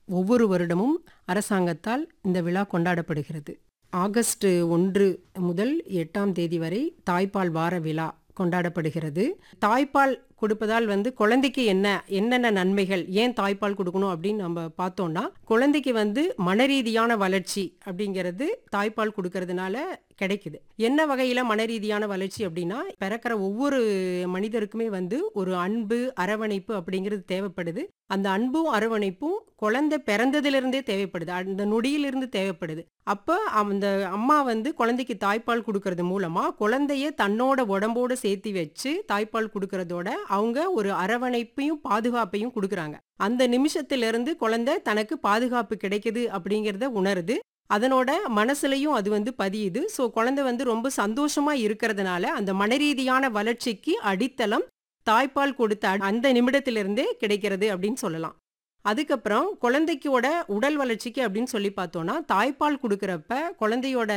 ஒவ்வொரு வருடமும் அரசாங்கத்தால் இந்த விழா கொண்டாடப்படுகிறது ஆகஸ்ட் ஒன்று முதல் எட்டாம் தேதி வரை தாய்ப்பால் வார விழா கொண்டாடப்படுகிறது தாய்ப்பால் கொடுப்பதால் வந்து குழந்தைக்கு என்ன என்னென்ன நன்மைகள் ஏன் தாய்ப்பால் கொடுக்கணும் அப்படின்னு நம்ம பார்த்தோம்னா குழந்தைக்கு வந்து மனரீதியான வளர்ச்சி அப்படிங்கிறது தாய்ப்பால் கொடுக்கறதுனால கிடைக்குது என்ன வகையில மனரீதியான வளர்ச்சி அப்படின்னா பிறக்கிற ஒவ்வொரு மனிதருக்குமே வந்து ஒரு அன்பு அரவணைப்பு அப்படிங்கிறது தேவைப்படுது அந்த அன்பும் அரவணைப்பும் குழந்தை பிறந்ததிலிருந்தே தேவைப்படுது அந்த நொடியிலிருந்து தேவைப்படுது அப்போ அந்த அம்மா வந்து குழந்தைக்கு தாய்ப்பால் கொடுக்கறது மூலமா குழந்தைய தன்னோட உடம்போட சேர்த்து வச்சு தாய்ப்பால் கொடுக்கறதோட அவங்க ஒரு அரவணைப்பையும் பாதுகாப்பையும் கொடுக்குறாங்க அந்த நிமிஷத்திலிருந்து குழந்தை தனக்கு பாதுகாப்பு கிடைக்குது அப்படிங்கிறத உணருது அதனோட மனசுலையும் அது வந்து பதியுது ஸோ குழந்தை வந்து ரொம்ப சந்தோஷமா இருக்கிறதுனால அந்த மனரீதியான வளர்ச்சிக்கு அடித்தளம் தாய்ப்பால் கொடுத்த அந்த நிமிடத்திலிருந்தே கிடைக்கிறது அப்படின்னு சொல்லலாம் அதுக்கப்புறம் குழந்தைக்கோட உடல் வளர்ச்சிக்கு அப்படின்னு சொல்லி பார்த்தோம்னா தாய்ப்பால் கொடுக்குறப்ப குழந்தையோட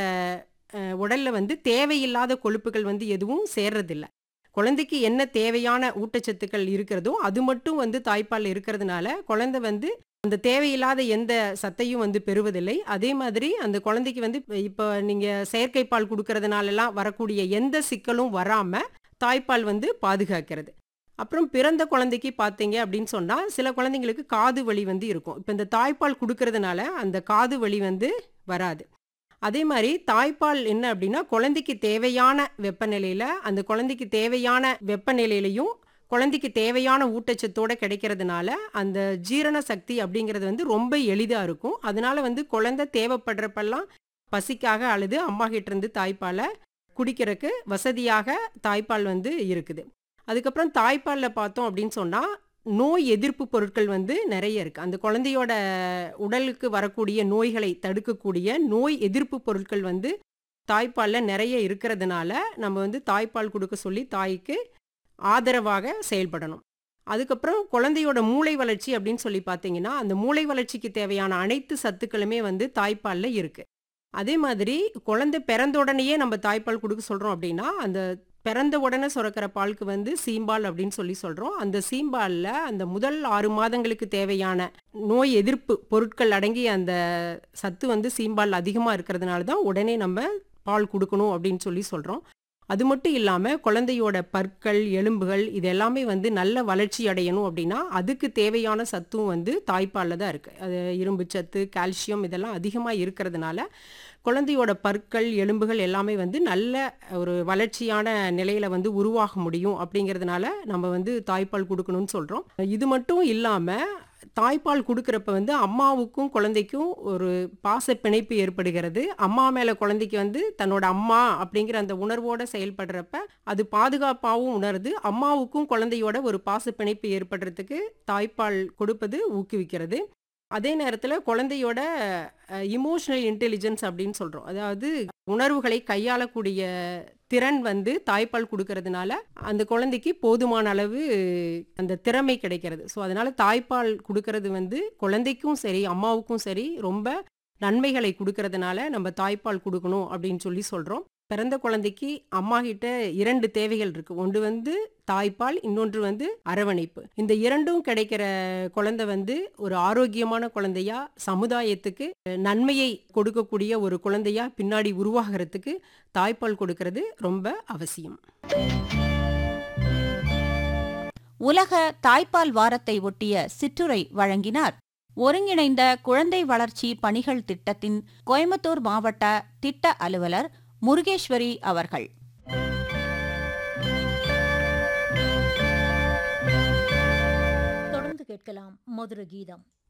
உடல்ல வந்து தேவையில்லாத கொழுப்புகள் வந்து எதுவும் சேர்றதில்ல குழந்தைக்கு என்ன தேவையான ஊட்டச்சத்துக்கள் இருக்கிறதோ அது மட்டும் வந்து தாய்ப்பால் இருக்கிறதுனால குழந்தை வந்து அந்த தேவையில்லாத எந்த சத்தையும் வந்து பெறுவதில்லை அதே மாதிரி அந்த குழந்தைக்கு வந்து இப்போ நீங்க செயற்கை பால் கொடுக்கறதுனாலலாம் வரக்கூடிய எந்த சிக்கலும் வராம தாய்ப்பால் வந்து பாதுகாக்கிறது அப்புறம் பிறந்த குழந்தைக்கு பார்த்தீங்க அப்படின்னு சொன்னால் சில குழந்தைங்களுக்கு காது வலி வந்து இருக்கும் இப்போ இந்த தாய்ப்பால் கொடுக்கறதுனால அந்த காது வலி வந்து வராது அதே மாதிரி தாய்ப்பால் என்ன அப்படின்னா குழந்தைக்கு தேவையான வெப்பநிலையில் அந்த குழந்தைக்கு தேவையான வெப்பநிலையிலையும் குழந்தைக்கு தேவையான ஊட்டச்சத்தோட கிடைக்கிறதுனால அந்த ஜீரண சக்தி அப்படிங்கிறது வந்து ரொம்ப எளிதாக இருக்கும் அதனால வந்து குழந்தை தேவைப்படுறப்பெல்லாம் பசிக்காக அழுது அம்மா கிட்ட இருந்து தாய்ப்பாலை குடிக்கிறதுக்கு வசதியாக தாய்ப்பால் வந்து இருக்குது அதுக்கப்புறம் தாய்ப்பாலில் பார்த்தோம் அப்படின்னு சொன்னால் நோய் எதிர்ப்பு பொருட்கள் வந்து நிறைய இருக்குது அந்த குழந்தையோட உடலுக்கு வரக்கூடிய நோய்களை தடுக்கக்கூடிய நோய் எதிர்ப்பு பொருட்கள் வந்து தாய்ப்பாலில் நிறைய இருக்கிறதுனால நம்ம வந்து தாய்ப்பால் கொடுக்க சொல்லி தாய்க்கு ஆதரவாக செயல்படணும் அதுக்கப்புறம் குழந்தையோட மூளை வளர்ச்சி அப்படின்னு சொல்லி பார்த்தீங்கன்னா அந்த மூளை வளர்ச்சிக்கு தேவையான அனைத்து சத்துக்களுமே வந்து தாய்ப்பாலில் இருக்குது அதே மாதிரி குழந்தை பிறந்த உடனேயே நம்ம தாய்ப்பால் கொடுக்க சொல்கிறோம் அப்படின்னா அந்த பிறந்த உடனே சுரக்கிற பாலுக்கு வந்து சீம்பால் அப்படின்னு சொல்லி சொல்கிறோம் அந்த சீம்பாலில் அந்த முதல் ஆறு மாதங்களுக்கு தேவையான நோய் எதிர்ப்பு பொருட்கள் அடங்கிய அந்த சத்து வந்து சீம்பால் அதிகமாக இருக்கிறதுனால தான் உடனே நம்ம பால் கொடுக்கணும் அப்படின்னு சொல்லி சொல்கிறோம் அது மட்டும் இல்லாமல் குழந்தையோட பற்கள் எலும்புகள் இது எல்லாமே வந்து நல்ல வளர்ச்சி அடையணும் அப்படின்னா அதுக்கு தேவையான சத்தும் வந்து தாய்ப்பாலில் தான் இருக்குது அது இரும்பு சத்து கால்சியம் இதெல்லாம் அதிகமாக இருக்கிறதுனால குழந்தையோட பற்கள் எலும்புகள் எல்லாமே வந்து நல்ல ஒரு வளர்ச்சியான நிலையில் வந்து உருவாக முடியும் அப்படிங்கிறதுனால நம்ம வந்து தாய்ப்பால் கொடுக்கணும்னு சொல்கிறோம் இது மட்டும் இல்லாமல் தாய்ப்பால் கொடுக்குறப்ப வந்து அம்மாவுக்கும் குழந்தைக்கும் ஒரு பாச பிணைப்பு ஏற்படுகிறது அம்மா மேலே குழந்தைக்கு வந்து தன்னோட அம்மா அப்படிங்கிற அந்த உணர்வோட செயல்படுறப்ப அது பாதுகாப்பாகவும் உணருது அம்மாவுக்கும் குழந்தையோட ஒரு பாச பிணைப்பு ஏற்படுறதுக்கு தாய்ப்பால் கொடுப்பது ஊக்குவிக்கிறது அதே நேரத்தில் குழந்தையோட இமோஷனல் இன்டெலிஜென்ஸ் அப்படின்னு சொல்கிறோம் அதாவது உணர்வுகளை கையாளக்கூடிய திறன் வந்து தாய்ப்பால் கொடுக்கறதுனால அந்த குழந்தைக்கு போதுமான அளவு அந்த திறமை கிடைக்கிறது ஸோ அதனால தாய்ப்பால் கொடுக்கறது வந்து குழந்தைக்கும் சரி அம்மாவுக்கும் சரி ரொம்ப நன்மைகளை கொடுக்கறதுனால நம்ம தாய்ப்பால் கொடுக்கணும் அப்படின்னு சொல்லி சொல்கிறோம் பிறந்த குழந்தைக்கு அம்மா கிட்ட இரண்டு தேவைகள் இருக்கு ஒன்று வந்து தாய்ப்பால் இன்னொன்று வந்து அரவணைப்பு இந்த இரண்டும் கிடைக்கிற குழந்தை வந்து ஒரு ஆரோக்கியமான குழந்தையா சமுதாயத்துக்கு நன்மையை கொடுக்கக்கூடிய ஒரு குழந்தையா பின்னாடி உருவாகிறதுக்கு தாய்ப்பால் கொடுக்கறது ரொம்ப அவசியம் உலக தாய்ப்பால் வாரத்தை ஒட்டிய சிற்றுரை வழங்கினார் ஒருங்கிணைந்த குழந்தை வளர்ச்சி பணிகள் திட்டத்தின் கோயம்புத்தூர் மாவட்ட திட்ட அலுவலர் முருகேஸ்வரி அவர்கள் தொடர்ந்து கேட்கலாம் மதுர கீதம்